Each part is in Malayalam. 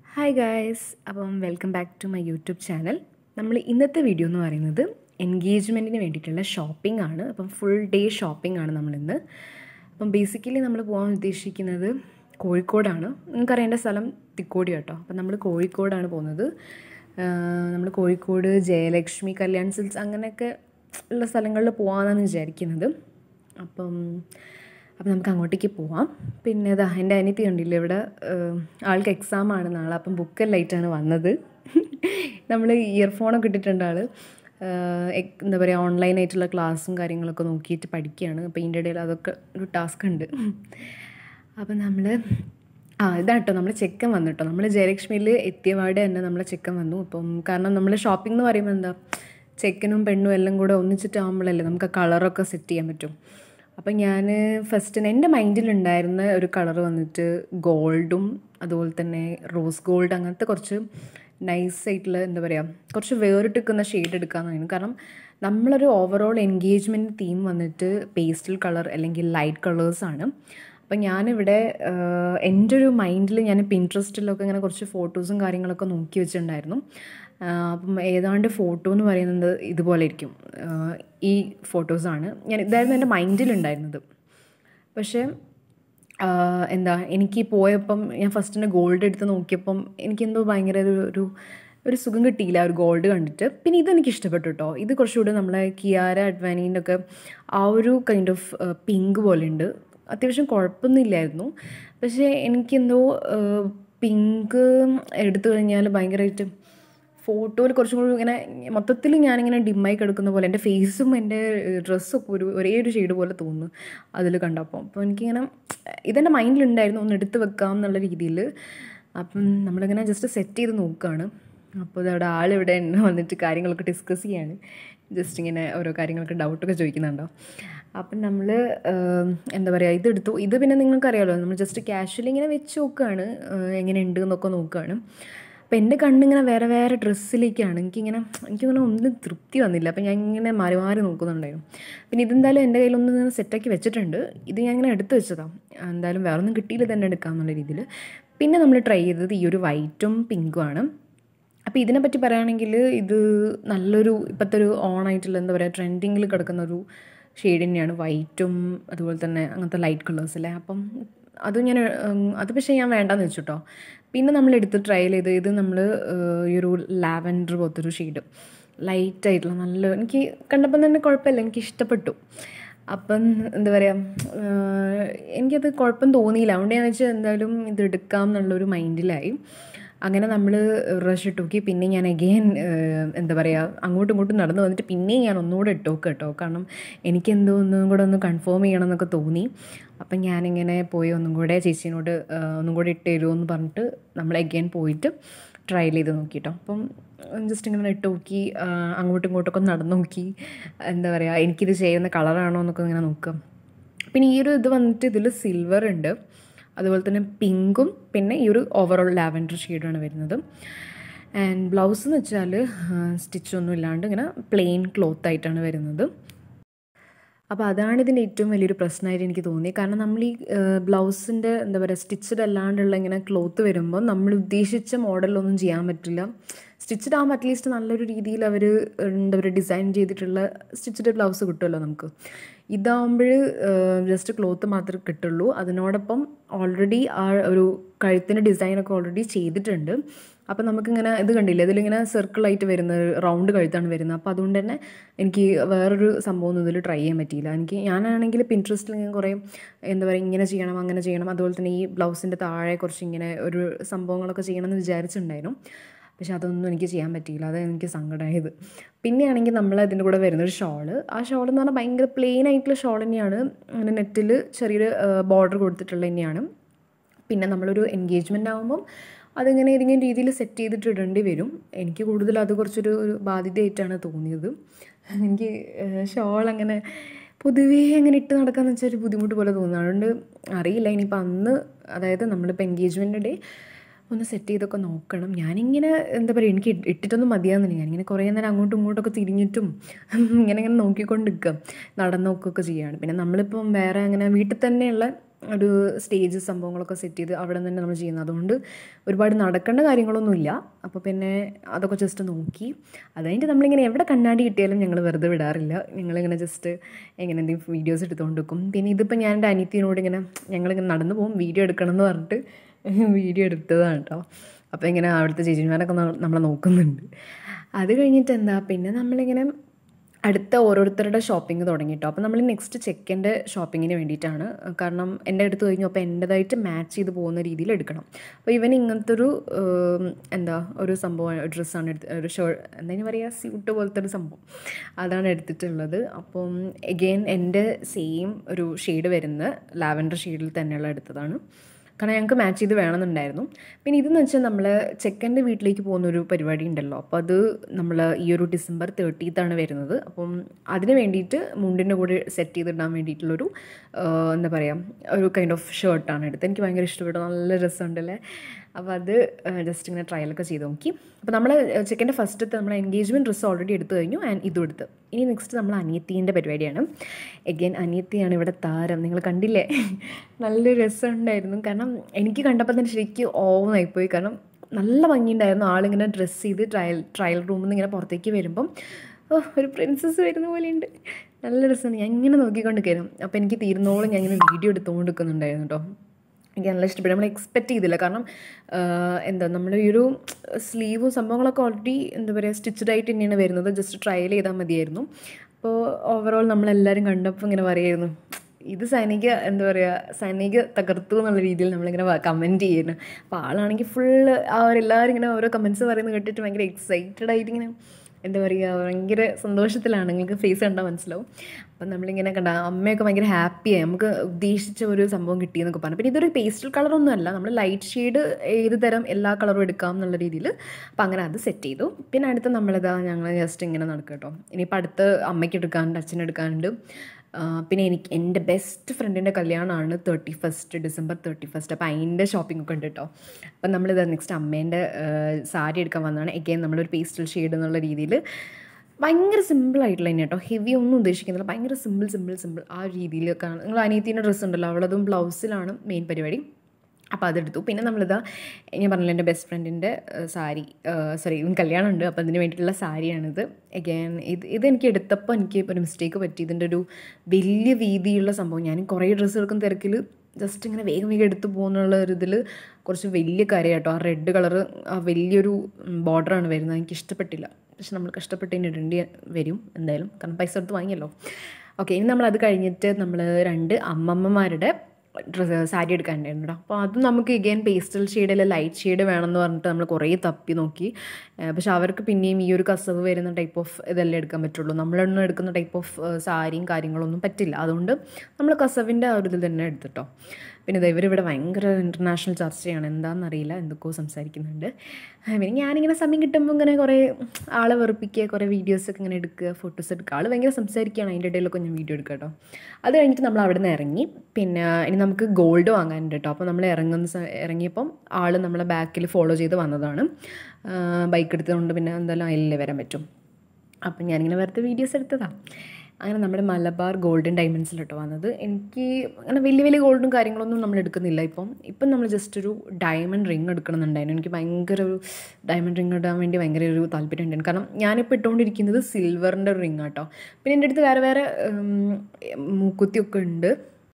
ഹായ് ഗായ്സ് അപ്പം welcome back to my YouTube channel നമ്മൾ ഇന്നത്തെ വീഡിയോ എന്ന് പറയുന്നത് എൻഗേജ്മെൻറ്റിന് വേണ്ടിയിട്ടുള്ള ഷോപ്പിംഗ് ആണ് അപ്പം ഫുൾ ഡേ ഷോപ്പിംഗ് ആണ് നമ്മളിന്ന് അപ്പം ബേസിക്കലി നമ്മൾ പോകാൻ ഉദ്ദേശിക്കുന്നത് കോഴിക്കോടാണ് നിങ്ങൾക്കറിയേണ്ട സ്ഥലം തിക്കോടി കേട്ടോ അപ്പം നമ്മൾ കോഴിക്കോടാണ് പോകുന്നത് നമ്മൾ കോഴിക്കോട് ജയലക്ഷ്മി കല്യാൺ സിൽസ് അങ്ങനെയൊക്കെ ഉള്ള സ്ഥലങ്ങളിൽ പോകാമെന്നാണ് വിചാരിക്കുന്നത് അപ്പം അപ്പം നമുക്ക് അങ്ങോട്ടേക്ക് പോവാം പിന്നെ ഇതാ എൻ്റെ അനിയത്തി കണ്ടില്ലേ ഇവിടെ ഏഹ്, ആൾക്ക് എക്സാം ആണ് നാളെ അപ്പം ബുക്കെല്ലാം ആയിട്ടാണ് വന്നത് നമ്മൾ ഇയർഫോണൊക്കെ ഇട്ടിട്ടുണ്ട് ആൾ ഏഹ്, എക്- എന്താ പറയുക ഓൺലൈനായിട്ടുള്ള ക്ലാസ്സും കാര്യങ്ങളൊക്കെ നോക്കിയിട്ട് പഠിക്കുകയാണ് അപ്പോൾ ഇതിൻ്റെ ഇടയിൽ അതൊക്കെ ഒരു ടാസ്ക് ഉണ്ട് അപ്പം നമ്മൾ ആ ഇതാട്ടോ നമ്മൾ ചെക്കൻ വന്നു കേട്ടോ നമ്മൾ ജയലക്ഷ്മിയിൽ എത്തിയപാട് തന്നെ നമ്മളെ ചെക്കൻ വന്നു അപ്പം കാരണം നമ്മൾ ഷോപ്പിംഗ് എന്ന് പറയുമ്പോൾ എന്താ ചെക്കനും പെണ്ണും എല്ലാം കൂടെ ഒന്നിച്ചിട്ടാകുമ്പോഴല്ലേ നമുക്ക് ആ കളറൊക്കെ സെറ്റ് ചെയ്യാൻ പറ്റും അപ്പം ഞാൻ ഫസ്റ്റ് എൻ്റെ മൈൻഡിലുണ്ടായിരുന്ന ഒരു കളർ വന്നിട്ട് ഗോൾഡും അതുപോലെ തന്നെ റോസ് ഗോൾഡ് അങ്ങനത്തെ കുറച്ച് നൈസ് ആയിട്ടുള്ള എന്താ പറയുക കുറച്ച് വേറിട്ട് നിൽക്കുന്ന ഷെയ്ഡ് എടുക്കാമെന്നായിരുന്നു കാരണം നമ്മളൊരു ഓവറോൾ എൻഗേജ്മെൻറ്റ് തീം വന്നിട്ട് പേസ്റ്റൽ കളർ അല്ലെങ്കിൽ ലൈറ്റ് കളേഴ്സാണ് അപ്പം ഞാനിവിടെ ആഹ്, എൻ്റെ ഒരു മൈൻഡിൽ ഞാൻ പിൻട്രസ്റ്റിലൊക്കെ ഇങ്ങനെ കുറച്ച് ഫോട്ടോസും കാര്യങ്ങളൊക്കെ നോക്കി വെച്ചിട്ടുണ്ടായിരുന്നു ആഹ്, അപ്പം ഏതാണ്ട് ഫോട്ടോ എന്ന് പറയുന്നത് ഇതുപോലെ ഇരിക്കും ആഹ്, ഈ ഫോട്ടോസാണ് ഞാൻ ഇതായിരുന്നു എൻ്റെ മൈൻഡിലുണ്ടായിരുന്നത് പക്ഷേ ആഹ്, എന്താ എനിക്ക് പോയപ്പം ഞാൻ ഫസ്റ്റ് തന്നെ ഗോൾഡ് എടുത്ത് നോക്കിയപ്പം എനിക്കെന്തോ ഭയങ്കര ഒരു ഒരു ഒരു സുഖം കിട്ടിയില്ല ആ ഒരു ഗോൾഡ് കണ്ടിട്ട് പിന്നെ ഇതെനിക്ക് ഇഷ്ടപ്പെട്ടു കേട്ടോ ഇത് കുറച്ചുകൂടി നമ്മളെ കിയാര അഡ്വാനീൻ്റെ ഒക്കെ ആ ഒരു കൈൻഡ് ഓഫ് പിങ്ക് പോലെ ഉണ്ട് അത്യാവശ്യം കുഴപ്പമൊന്നുമില്ലായിരുന്നു പക്ഷേ എനിക്കെന്തോ പിങ്ക് എടുത്തു കഴിഞ്ഞാൽ ഭയങ്കരമായിട്ട് ഫോട്ടോയിൽ കുറച്ചും കൂടി ഇങ്ങനെ മൊത്തത്തിൽ ഞാനിങ്ങനെ ഡിമ്മായി കിടക്കുന്ന പോലെ എൻ്റെ ഫേസും എൻ്റെ ഡ്രസ്സൊക്കെ ഒരു ഒരേ ഒരു ഷെയ്ഡ് പോലെ തോന്നുന്നു അതിൽ കണ്ടപ്പോൾ അപ്പോൾ എനിക്കിങ്ങനെ ഇതെൻ്റെ മൈൻഡിലുണ്ടായിരുന്നു ഒന്ന് എടുത്ത് വെക്കാം എന്നുള്ള രീതിയിൽ അപ്പം നമ്മളിങ്ങനെ ജസ്റ്റ് സെറ്റ് ചെയ്ത് നോക്കുകയാണ് അപ്പോൾ ഇതവിടെ ആളിവിടെ എന്നെ വന്നിട്ട് കാര്യങ്ങളൊക്കെ ഡിസ്കസ് ചെയ്യാണ് ജസ്റ്റ് ഇങ്ങനെ ഓരോ കാര്യങ്ങൾക്ക് ഡൗട്ടൊക്കെ ചോദിക്കുന്നുണ്ടോ അപ്പം നമ്മൾ എന്താ പറയുക ഇതെടുത്തു ഇത് പിന്നെ നിങ്ങൾക്കറിയാമല്ലോ നമ്മൾ ജസ്റ്റ് കാഷ്വലി ഇങ്ങനെ വെച്ച് നോക്കുകയാണ് ഏഹ് എങ്ങനെയുണ്ട് എന്നൊക്കെ നോക്കുകയാണ് അപ്പം എൻ്റെ കണ്ണിങ്ങനെ വേറെ വേറെ ഡ്രസ്സിലേക്കാണ് എനിക്കിങ്ങനെ എനിക്കിങ്ങനെ ഒന്നും തൃപ്തി വന്നില്ല അപ്പം ഞാൻ ഇങ്ങനെ മാറി മാറി നോക്കുന്നുണ്ടായിരുന്നു പിന്നെ ഇതെന്തായാലും എൻ്റെ കയ്യിലൊന്ന് സെറ്റാക്കി വെച്ചിട്ടുണ്ട് ഇത് ഞാൻ ഇങ്ങനെ എടുത്ത് വെച്ചതാണ് എന്തായാലും വേറെ ഒന്നും കിട്ടിയില്ല തന്നെ എടുക്കാം എന്നുള്ള രീതിയിൽ പിന്നെ നമ്മൾ ട്രൈ ചെയ്തത് ഈ ഒരു വൈറ്റും പിങ്കും ആണ് അപ്പോൾ ഇതിനെപ്പറ്റി പറയുകയാണെങ്കിൽ ഇത് നല്ലൊരു ഇപ്പോഴത്തെ ഒരു ഓണായിട്ടുള്ള എന്താ പറയുക ട്രെൻഡിങ്ങിൽ കിടക്കുന്ന ഒരു ഷെയ്ഡ് തന്നെയാണ് വൈറ്റും അതുപോലെ തന്നെ അങ്ങനത്തെ ലൈറ്റ് കളേഴ്സ് അല്ലേ അപ്പം അത് ഞാൻ ഉം, അത് പക്ഷേ ഞാൻ വേണ്ടാന്ന് വെച്ചു കേട്ടോ പിന്നെ നമ്മൾ എടുത്ത് ട്രയൽ ചെയ്ത് ഇത് നമ്മൾ ഈ ഒരു ലാവൻഡർ പോലത്തെ ഒരു ഷെയ്ഡ് ലൈറ്റ് ആയിട്ടുള്ള നല്ല എനിക്ക് കണ്ടപ്പം തന്നെ കുഴപ്പമില്ല എനിക്ക് ഇഷ്ടപ്പെട്ടു അപ്പം എന്താ പറയുക എനിക്കത് കുഴപ്പം തോന്നിയില്ല അതുകൊണ്ട് ഞാൻ വെച്ചാൽ എന്തായാലും ഇത് എടുക്കാം എന്നുള്ളൊരു മൈൻഡിലായി അങ്ങനെ നമ്മൾ റഷ് ഇട്ട് നോക്കി പിന്നെ ഞാൻ അഗെയിൻ എന്താ പറയുക അങ്ങോട്ടും ഇങ്ങോട്ടും നടന്നു വന്നിട്ട് പിന്നെയും ഞാൻ ഒന്നുകൂടെ ഇട്ട് നോക്കുക കേട്ടോ കാരണം എനിക്കെന്തോ ഒന്നും കൂടെ ഒന്ന് കൺഫേം ചെയ്യണം എന്നൊക്കെ തോന്നി അപ്പം ഞാനിങ്ങനെ പോയി ഒന്നും കൂടെ ചേച്ചീനോട് ആ, ഒന്നും കൂടെ ഇട്ട് തരുമോ എന്ന് പറഞ്ഞിട്ട് നമ്മൾ അഗെയിൻ പോയിട്ട് ട്രയൽ ചെയ്ത് നോക്കി കേട്ടോ അപ്പം ജസ്റ്റ് ഇങ്ങനെ ഇട്ട് നോക്കി ആ, അങ്ങോട്ടും ഇങ്ങോട്ടൊക്കെ നടന്നു നോക്കി എന്താ പറയുക എനിക്കിത് ചെയ്യുന്ന കളറാണോ എന്നൊക്കെ ഇങ്ങനെ നോക്കാം പിന്നെ ഈ ഒരു ഇത് വന്നിട്ട് ഇതിൽ സിൽവർ ഉണ്ട് അതുപോലെ തന്നെ പിങ്കും പിന്നെ ഈ ഒരു ഓവറോൾ ലാവൻഡർ ഷെയ്ഡാണ് വരുന്നത് ആൻഡ് ബ്ലൗസ് എന്ന് വെച്ചാൽ സ്റ്റിച്ചൊന്നും ഇല്ലാണ്ട് ഇങ്ങനെ പ്ലെയിൻ ക്ലോത്ത് ആയിട്ടാണ് വരുന്നത് അപ്പോൾ അതാണ് ഇതിൻ്റെ ഏറ്റവും വലിയൊരു പ്രശ്നമായിട്ട് എനിക്ക് തോന്നി കാരണം നമ്മൾ ഈ ബ്ലൗസിൻ്റെ എന്താ പറയുക സ്റ്റിച്ചഡ് അല്ലാണ്ടുള്ള ഇങ്ങനെ ക്ലോത്ത് വരുമ്പോൾ നമ്മൾ ഉദ്ദേശിച്ച മോഡലൊന്നും ചെയ്യാൻ പറ്റില്ല സ്റ്റിച്ചഡ് ആകുമ്പോൾ അറ്റ്ലീസ്റ്റ് നല്ലൊരു രീതിയിൽ അവർ എന്താ പറയുക ഡിസൈൻ ചെയ്തിട്ടുള്ള സ്റ്റിച്ചഡ് ബ്ലൗസ് കിട്ടുമല്ലോ നമുക്ക് ഇതാകുമ്പോൾ ജസ്റ്റ് ക്ലോത്ത് മാത്രമേ കിട്ടുള്ളൂ അതിനോടൊപ്പം ഓൾറെഡി ആ ഒരു കഴുത്തിൻ്റെ ഡിസൈനൊക്കെ ഓൾറെഡി ചെയ്തിട്ടുണ്ട് അപ്പം നമുക്കിങ്ങനെ ഇത് കണ്ടില്ലേ ഇതിലിങ്ങനെ സർക്കിളായിട്ട് വരുന്ന റൗണ്ട് കഴുത്താണ് വരുന്നത് അപ്പോൾ അതുകൊണ്ട് തന്നെ എനിക്ക് വേറൊരു സംഭവം ഒന്നും ഇതിൽ ട്രൈ ചെയ്യാൻ പറ്റിയില്ല എനിക്ക് ഞാനാണെങ്കിൽ പിൻട്രസ്റ്റിൽ ഇങ്ങനെ കുറേ എന്താ പറയുക ഇങ്ങനെ ചെയ്യണം അങ്ങനെ ചെയ്യണം അതുപോലെ തന്നെ ഈ ബ്ലൗസിൻ്റെ താഴെ കുറച്ച് ഇങ്ങനെ ഒരു സംഭവങ്ങളൊക്കെ ചെയ്യണമെന്ന് വിചാരിച്ചിട്ടുണ്ടായിരുന്നു പക്ഷെ അതൊന്നും എനിക്ക് ചെയ്യാൻ പറ്റിയില്ല അത് എനിക്ക് സങ്കടമായത് പിന്നെയാണെങ്കിൽ നമ്മൾ അതിൻ്റെ കൂടെ വരുന്നൊരു ഷോള് ആ ഷോൾ എന്ന് പറഞ്ഞാൽ ഭയങ്കര പ്ലെയിൻ ആയിട്ടുള്ള ഷോൾ തന്നെയാണ് അങ്ങനെ നെറ്റിൽ ചെറിയൊരു ബോർഡർ കൊടുത്തിട്ടുള്ള തന്നെയാണ് പിന്നെ നമ്മളൊരു എൻഗേജ്മെൻ്റ് ആകുമ്പം അതിങ്ങനെ ഏതെങ്കിലും രീതിയിൽ സെറ്റ് ചെയ്തിട്ട് ഇടേണ്ടി വരും എനിക്ക് കൂടുതൽ അത് കുറച്ചൊരു ഒരു ബാധ്യതയായിട്ടാണ് തോന്നിയത് എനിക്ക് ഷോൾ അങ്ങനെ പൊതുവേ അങ്ങനെ ഇട്ട് നടക്കാന്ന് വെച്ചാൽ ഒരു ബുദ്ധിമുട്ട് പോലെ തോന്നുന്നു അതുകൊണ്ട് അറിയില്ല ഇനിയിപ്പോൾ അന്ന് അതായത് നമ്മളിപ്പോൾ എൻഗേജ്മെൻ്റ് ഡേ ഒന്ന് സെറ്റ് ചെയ്തൊക്കെ നോക്കണം ഞാനിങ്ങനെ എന്താ പറയുക എനിക്ക് ഇട്ട് ഇട്ടിട്ടൊന്നും മതിയാകുന്നില്ല ഞാനിങ്ങനെ കുറേ നേരം അങ്ങോട്ടും ഇങ്ങോട്ടൊക്കെ തിരിഞ്ഞിട്ടും ഇങ്ങനെ ഇങ്ങനെ നോക്കിക്കൊണ്ട് നിൽക്കുക നടന്നു നോക്കുകയൊക്കെ ചെയ്യുകയാണ് പിന്നെ നമ്മളിപ്പം വേറെ അങ്ങനെ വീട്ടിൽ തന്നെയുള്ള ഒരു സ്റ്റേജ് സംഭവങ്ങളൊക്കെ സെറ്റ് ചെയ്ത് അവിടെ തന്നെ നമ്മൾ ചെയ്യുന്നത് അതുകൊണ്ട് ഒരുപാട് നടക്കേണ്ട കാര്യങ്ങളൊന്നുമില്ല അപ്പോൾ പിന്നെ അതൊക്കെ ജസ്റ്റ് നോക്കി അത് കഴിഞ്ഞിട്ട് നമ്മളിങ്ങനെ എവിടെ കണ്ണാടി കിട്ടിയാലും ഞങ്ങൾ വെറുതെ വിടാറില്ല ഞങ്ങളിങ്ങനെ ജസ്റ്റ് എങ്ങനെ എന്തെങ്കിലും വീഡിയോസ് എടുത്തുകൊണ്ട് വെക്കും പിന്നെ ഇതിപ്പോൾ ഞാൻ എൻ്റെ അനിയത്തിനോട് ഇങ്ങനെ ഞങ്ങളിങ്ങനെ നടന്നു പോകും വീഡിയോ എടുക്കണം എന്ന് പറഞ്ഞിട്ട് വീഡിയോ എടുത്തതാണ് കേട്ടോ അപ്പോൾ ഇങ്ങനെ അവിടുത്തെ ചേച്ചിമാരൊക്കെ നമ്മളെ നോക്കുന്നുണ്ട് അത് കഴിഞ്ഞിട്ട് എന്താ പിന്നെ നമ്മളിങ്ങനെ അടുത്ത ഓരോരുത്തരുടെ ഷോപ്പിംഗ് തുടങ്ങിയിട്ടോ അപ്പോൾ നമ്മൾ നെക്സ്റ്റ് ചെക്കൻ്റെ ഷോപ്പിങ്ങിന് വേണ്ടിയിട്ടാണ് കാരണം എൻ്റെ അടുത്ത് കഴിഞ്ഞു അപ്പോൾ എൻ്റെതായിട്ട് മാച്ച് ചെയ്ത് പോകുന്ന രീതിയിൽ എടുക്കണം അപ്പോൾ ഇവൻ ഇങ്ങനത്തെ ഒരു എന്താ ഒരു സംഭവം ഡ്രസ്സാണ് എടുത്ത് ഒരു ഷോ എന്താ പറയുക സ്യൂട്ട് പോലത്തെ ഒരു സംഭവം അതാണ് എടുത്തിട്ടുള്ളത് അപ്പം എഗെയിൻ എൻ്റെ സെയിം ഒരു ഷെയ്ഡ് വരുന്ന ലാവൻഡർ ഷെയ്ഡിൽ തന്നെയുള്ള എടുത്തതാണ് കാരണം ഞങ്ങൾക്ക് മാച്ച് ചെയ്ത് വേണമെന്നുണ്ടായിരുന്നു പിന്നെ ഇതെന്ന് വെച്ചാൽ നമ്മൾ ചെക്കൻ്റെ വീട്ടിലേക്ക് പോകുന്ന ഒരു പരിപാടി ഉണ്ടല്ലോ അപ്പോൾ അത് നമ്മൾ ഈ ഒരു ഡിസംബർ തേർട്ടീത്താണ് വരുന്നത് അപ്പം അതിന് വേണ്ടിയിട്ട് മുണ്ടിൻ്റെ കൂടെ സെറ്റ് ചെയ്തിടാൻ വേണ്ടിയിട്ടുള്ളൊരു എന്താ പറയുക ഒരു കൈൻഡ് ഓഫ് ഷർട്ടാണ് എടുത്തത് എനിക്ക് ഭയങ്കര ഇഷ്ടപ്പെട്ടു നല്ല രസമുണ്ടല്ലേ അപ്പോൾ അത് ജസ്റ്റ് ഇങ്ങനെ ട്രയലൊക്കെ ചെയ്ത് നോക്കി അപ്പോൾ നമ്മൾ ചെക്കൻ്റെ ഫസ്റ്റത്തെ നമ്മൾ എൻഗേജ്മെൻറ്റ് ഡ്രസ്സ് ഓൾറെഡി എടുത്തു കഴിഞ്ഞു ആൻഡ് ഇതും എടുത്ത് ഇനി നെക്സ്റ്റ് നമ്മൾ അനിയത്തീൻ്റെ പരിപാടിയാണ് എഗെയിൻ അനിയത്തിയാണ് ഇവിടെ താരം നിങ്ങൾ കണ്ടില്ലേ നല്ല രസമുണ്ടായിരുന്നു കാരണം എനിക്ക് കണ്ടപ്പോൾ തന്നെ ശരിക്കും ഓവനായിപ്പോയി കാരണം നല്ല ഭംഗിയുണ്ടായിരുന്നു ആളിങ്ങനെ ഡ്രസ്സ് ചെയ്ത് ട്രയൽ ട്രയൽ റൂമിൽ നിന്ന് ഇങ്ങനെ പുറത്തേക്ക് വരുമ്പം ഓ ഒരു പ്രിൻസസ് വരുന്ന പോലെയുണ്ട് നല്ല രസമാണ് ഞാൻ ഇങ്ങനെ നോക്കിക്കൊണ്ട് കയറും അപ്പോൾ എനിക്ക് തീരുന്നോളം ഞാൻ ഇങ്ങനെ വീഡിയോ എടുത്തുകൊണ്ട് നിൽക്കുന്നുണ്ടായിരുന്നു കേട്ടോ എനിക്ക് നല്ല ഇഷ്ടപ്പെട്ടു നമ്മൾ എക്സ്പെക്റ്റ് ചെയ്തില്ല കാരണം എന്താ നമ്മൾ ഈ ഒരു സ്ലീവും സംഭവങ്ങളൊക്കെ ഓൾറെഡി എന്താ പറയുക സ്റ്റിച്ചഡ് ആയിട്ട് തന്നെയാണ് വരുന്നത് ജസ്റ്റ് ട്രയൽ ചെയ്താൽ മതിയായിരുന്നു അപ്പോൾ ഓവറോൾ നമ്മളെല്ലാവരും കണ്ടപ്പോൾ ഇങ്ങനെ പറയായിരുന്നു ഇത് സൈനിക എന്താ പറയുക സൈനിക തകർത്തു എന്നുള്ള രീതിയിൽ നമ്മളിങ്ങനെ കമൻറ്റ് ചെയ്യുന്നു അപ്പോൾ ആളാണെങ്കിൽ ഫുള്ള് ആ ഒരു എല്ലാവരും ഇങ്ങനെ ഓരോ കമൻറ്റ്സ് പറയുന്നത് കേട്ടിട്ട് ഭയങ്കര എക്സൈറ്റഡ് ആയിട്ട് ഇങ്ങനെ എന്താ പറയുക ഭയങ്കര സന്തോഷത്തിലാണ് നിങ്ങൾക്ക് ഫേസ് കണ്ടാൽ മനസ്സിലാവും അപ്പം നമ്മളിങ്ങനെ കണ്ട അമ്മയൊക്കെ ഭയങ്കര ഹാപ്പിയായി നമുക്ക് ഉദ്ദേശിച്ച ഒരു സംഭവം കിട്ടിയെന്നൊക്കെ പറഞ്ഞു പിന്നെ ഇതൊരു പേസ്റ്റൽ കളറൊന്നും അല്ല നമ്മൾ ലൈറ്റ് ഷെയ്ഡ് ഏത് തരം എല്ലാ കളറും എടുക്കാം എന്നുള്ള രീതിയിൽ അപ്പം അങ്ങനെ അത് സെറ്റ് ചെയ്തു പിന്നെ അടുത്ത് നമ്മളിതാ ഞങ്ങൾ ജസ്റ്റ് ഇങ്ങനെ നടക്കുക കേട്ടോ ഇനിയിപ്പോൾ അടുത്ത് അമ്മയ്ക്ക് എടുക്കാനുണ്ട് അച്ഛനെടുക്കാനുണ്ട് പിന്നെ എനിക്ക് എൻ്റെ ബെസ്റ്റ് ഫ്രണ്ടിൻ്റെ കല്യാണമാണ് thirty first December thirty first അപ്പോൾ അതിൻ്റെ ഷോപ്പിംഗ് ഒക്കെ ഉണ്ട് കേട്ടോ അപ്പം നമ്മളിത് നെക്സ്റ്റ് അമ്മേൻ്റെ സാരി എടുക്കാൻ വന്നതാണ് എഗെയിൻ നമ്മളൊരു പേസ്റ്റൽ ഷെയ്ഡ് എന്നുള്ള രീതിയിൽ ഭയങ്കര സിമ്പിളായിട്ടുള്ള തന്നെ കേട്ടോ ഹെവി ഒന്നും ഉദ്ദേശിക്കുന്നില്ല ഭയങ്കര സിമ്പിൾ സിമ്പിൾ സിമ്പിൾ ആ രീതിയിലൊക്കെയാണ് നിങ്ങൾ അനിയത്തിൻ്റെ ഡ്രസ്സ് ഉണ്ടല്ലോ അവളതും ബ്ലൗസിലാണ് മെയിൻ പരിപാടി അപ്പോൾ അതെടുത്തു പിന്നെ നമ്മളിതാ ഞാൻ പറഞ്ഞില്ല എൻ്റെ ബെസ്റ്റ് ഫ്രണ്ടിൻ്റെ സാരി സോറി ഇവൻ കല്യാണം ഉണ്ട് അപ്പോൾ അതിന് വേണ്ടിയിട്ടുള്ള സാരിയാണിത് അഗൈൻ ഇത് ഇതെനിക്ക് എടുത്തപ്പോൾ എനിക്ക് ഒരു മിസ്റ്റേക്ക് പറ്റി ഇതിൻ്റെ ഒരു വലിയ വീതിയുള്ള സംഭവം ഞാൻ കുറേ ഡ്രസ്സ് എടുക്കുന്ന തിരക്കിൽ ജസ്റ്റ് ഇങ്ങനെ വേഗം വേഗം എടുത്ത് പോകുന്നുള്ള ഒരു ഇതിൽ കുറച്ച് വലിയ കാര്യം കേട്ടോ ആ റെഡ് കളറ് ആ വലിയൊരു ബോർഡറാണ് വരുന്നത് എനിക്ക് ഇഷ്ടപ്പെട്ടില്ല പക്ഷെ നമ്മൾ കഷ്ടപ്പെട്ട് ഇനി ഇടേണ്ടി വരും എന്തായാലും കാരണം പൈസ എടുത്ത് വാങ്ങിയല്ലോ ഓക്കെ ഇനി നമ്മൾ അത് കഴിഞ്ഞിട്ട് നമ്മൾ രണ്ട് അമ്മമ്മമാരുടെ ഡ്രസ്സ് സാരി എടുക്കാനുണ്ടായിരുന്നു കേട്ടോ അപ്പോൾ അത് നമുക്ക് ഇഗൈൻ പേസ്റ്റൽ ഷെയ്ഡ് അല്ല ലൈറ്റ് ഷെയ്ഡ് വേണമെന്ന് പറഞ്ഞിട്ട് നമ്മൾ കുറേ തപ്പി നോക്കി പക്ഷെ അവർക്ക് പിന്നെയും ഈ ഒരു കസവ് വരുന്ന ടൈപ്പ് ഓഫ് ഇതല്ലേ എടുക്കാൻ പറ്റുള്ളൂ നമ്മളൊന്നും എടുക്കുന്ന ടൈപ്പ് ഓഫ് സാരിയും കാര്യങ്ങളൊന്നും പറ്റില്ല അതുകൊണ്ട് നമ്മൾ കസവിൻ്റെ ആ ഒരു ഇതിൽ തന്നെ എടുത്തിട്ടോ പിന്നെ ഇവരിവിടെ ഭയങ്കര ഇൻ്റർനാഷണൽ ചർച്ചയാണ് എന്താണെന്നറിയില്ല എന്തൊക്കെയോ സംസാരിക്കുന്നുണ്ട് പിന്നെ ഞാനിങ്ങനെ സമയം കിട്ടുമ്പോൾ ഇങ്ങനെ കുറേ ആളെ വെറുപ്പിക്കുക കുറേ വീഡിയോസൊക്കെ ഇങ്ങനെ എടുക്കുക ഫോട്ടോസ് എടുക്കുക ആൾ ഭയങ്കര സംസാരിക്കുകയാണ് അതിൻ്റെ ഇടയിലൊക്കെ ഞാൻ വീഡിയോ എടുക്കുക കേട്ടോ അത് കഴിഞ്ഞിട്ട് നമ്മൾ അവിടെ നിന്ന് ഇറങ്ങി പിന്നെ ഇനി നമുക്ക് ഗോൾഡ് വാങ്ങാനുണ്ട് കേട്ടോ അപ്പോൾ നമ്മൾ ഇറങ്ങുന്ന ഇറങ്ങിയപ്പം ആൾ നമ്മളെ ബാക്കിൽ ഫോളോ ചെയ്ത് വന്നതാണ് ബൈക്ക് എടുത്തതുകൊണ്ട് പിന്നെ എന്തായാലും അതിലേ വരാൻ പറ്റും അപ്പം ഞാനിങ്ങനെ വെറുതെ വീഡിയോസ് എടുത്തതാണ് അങ്ങനെ നമ്മുടെ മലബാർ ഗോൾഡൻ ഡയമണ്ട്സിലോട്ട് വന്നത് എനിക്ക് അങ്ങനെ വലിയ വലിയ ഗോൾഡും കാര്യങ്ങളൊന്നും നമ്മൾ എടുക്കുന്നില്ല ഇപ്പം ഇപ്പം നമ്മൾ ജസ്റ്റ് ഒരു ഡയമണ്ട് റിങ് എടുക്കണമെന്നുണ്ടായിരുന്നു എനിക്ക് ഭയങ്കര ഒരു ഡയമണ്ട് റിങ് ഇടാൻ വേണ്ടി ഭയങ്കര ഒരു താല്പര്യം ഉണ്ടായിരുന്നു കാരണം ഞാനിപ്പോൾ ഇട്ടുകൊണ്ടിരിക്കുന്നത് സിൽവറിൻ്റെ ഒരു റിങ് ആട്ടോ പിന്നെ എൻ്റെ അടുത്ത് വേറെ വേറെ മൂക്കുത്തിയൊക്കെ ഉണ്ട്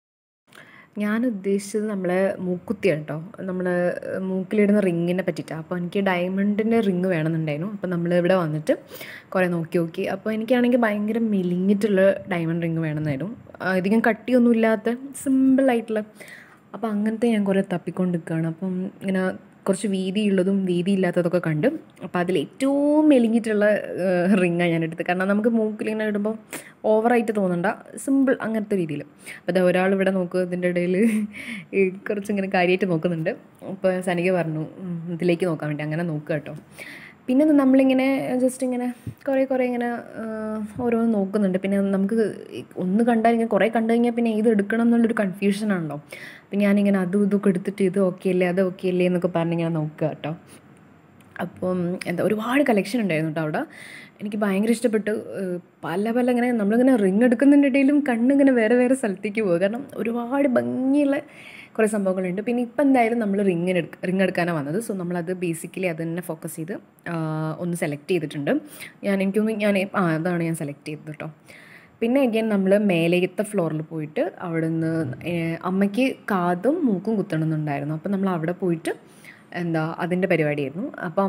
ഞാൻ ഉദ്ദേശിച്ചത് നമ്മളെ മൂക്കുത്തിയാണ് കേട്ടോ നമ്മൾ മൂക്കിലിടുന്ന റിങ്ങിനെ പറ്റിയിട്ടാണ് അപ്പോൾ എനിക്ക് ഡയമണ്ടിൻ്റെ റിങ് വേണമെന്നുണ്ടായിരുന്നു അപ്പോൾ നമ്മൾ ഇവിടെ വന്നിട്ട് കുറേ നോക്കി നോക്കി അപ്പോൾ എനിക്കാണെങ്കിൽ ഭയങ്കര മെലിഞ്ഞിട്ടുള്ള ഡയമണ്ട് റിങ് വേണമെന്നായിരുന്നു അധികം കട്ടിയൊന്നും ഇല്ലാത്ത സിമ്പിളായിട്ടുള്ള അപ്പോൾ അങ്ങനത്തെ ഞാൻ കുറേ തപ്പിക്കൊണ്ട് നിൽക്കുകയാണ് അപ്പം ഇങ്ങനെ കുറച്ച് വീതിയുള്ളതും വീതിയില്ലാത്തതൊക്കെ കണ്ട് അപ്പോൾ അതിൽ ഏറ്റവും മെലിഞ്ഞിട്ടുള്ള റിങ്ങാണ് ഞാൻ എടുത്തത് കാരണം നമുക്ക് മൂക്കിലിങ്ങനെ ഇടുമ്പോൾ ഓവറായിട്ട് തോന്നണ്ട സിമ്പിൾ അങ്ങനത്തെ രീതിയിൽ അപ്പോൾ അതാ ഒരാൾ ഇവിടെ നോക്കുക ഇതിൻ്റെ ഇടയിൽ കുറച്ചിങ്ങനെ കാര്യമായിട്ട് നോക്കുന്നുണ്ട് അപ്പോൾ സനിക പറഞ്ഞു ഇതിലേക്ക് നോക്കാൻ വേണ്ടി അങ്ങനെ നോക്കുക കേട്ടോ പിന്നെ നമ്മളിങ്ങനെ ജസ്റ്റ് ഇങ്ങനെ കുറേ കുറേ ഇങ്ങനെ ഓരോന്ന് നോക്കുന്നുണ്ട് പിന്നെ നമുക്ക് ഒന്ന് കണ്ടാൽ ഇങ്ങനെ കുറേ കണ്ടു കഴിഞ്ഞാൽ പിന്നെ ഇത് എടുക്കണം എന്നുള്ളൊരു കൺഫ്യൂഷനാണല്ലോ അപ്പം ഞാനിങ്ങനെ അതും ഇതൊക്കെ എടുത്തിട്ട് ഇത് ഓക്കെ അല്ലേ അത് ഓക്കെ അല്ലേ എന്നൊക്കെ പറഞ്ഞിങ്ങനെ നോക്കുക കേട്ടോ അപ്പം എന്താ ഒരുപാട് കളക്ഷൻ ഉണ്ടായിരുന്നു കേട്ടോ അവിടെ എനിക്ക് ഭയങ്കര ഇഷ്ടപ്പെട്ടു ഏഹ് പല പല ഇങ്ങനെ നമ്മളിങ്ങനെ റിങ് എടുക്കുന്നതിൻ്റെ ഇടയിലും കണ്ണിങ്ങനെ വേറെ വേറെ സ്ഥലത്തേക്ക് പോകുക കാരണം ഒരുപാട് ഭംഗിയുള്ള കുറേ സംഭവങ്ങളുണ്ട് പിന്നെ ഇപ്പം എന്തായാലും നമ്മൾ റിങ്ങിന് എടുക്ക റിങ് എടുക്കാനാണ് വന്നത് സോ നമ്മളത് ബേസിക്കലി അത് തന്നെ ഫോക്കസ് ചെയ്ത് ആഹ് ഒന്ന് സെലക്ട് ചെയ്തിട്ടുണ്ട് ഞാൻ എനിക്കൊന്ന് ഞാൻ ആ അതാണ് ഞാൻ സെലക്ട് ചെയ്തത് കേട്ടോ പിന്നെ അഗൈൻ നമ്മൾ മേലേത്തെ ഫ്ലോറിൽ പോയിട്ട് അവിടെ നിന്ന് അമ്മയ്ക്ക് കാതും മൂക്കും കുത്തണമെന്നുണ്ടായിരുന്നു അപ്പം നമ്മൾ അവിടെ പോയിട്ട് എന്താ അതിൻ്റെ പരിപാടിയായിരുന്നു അപ്പം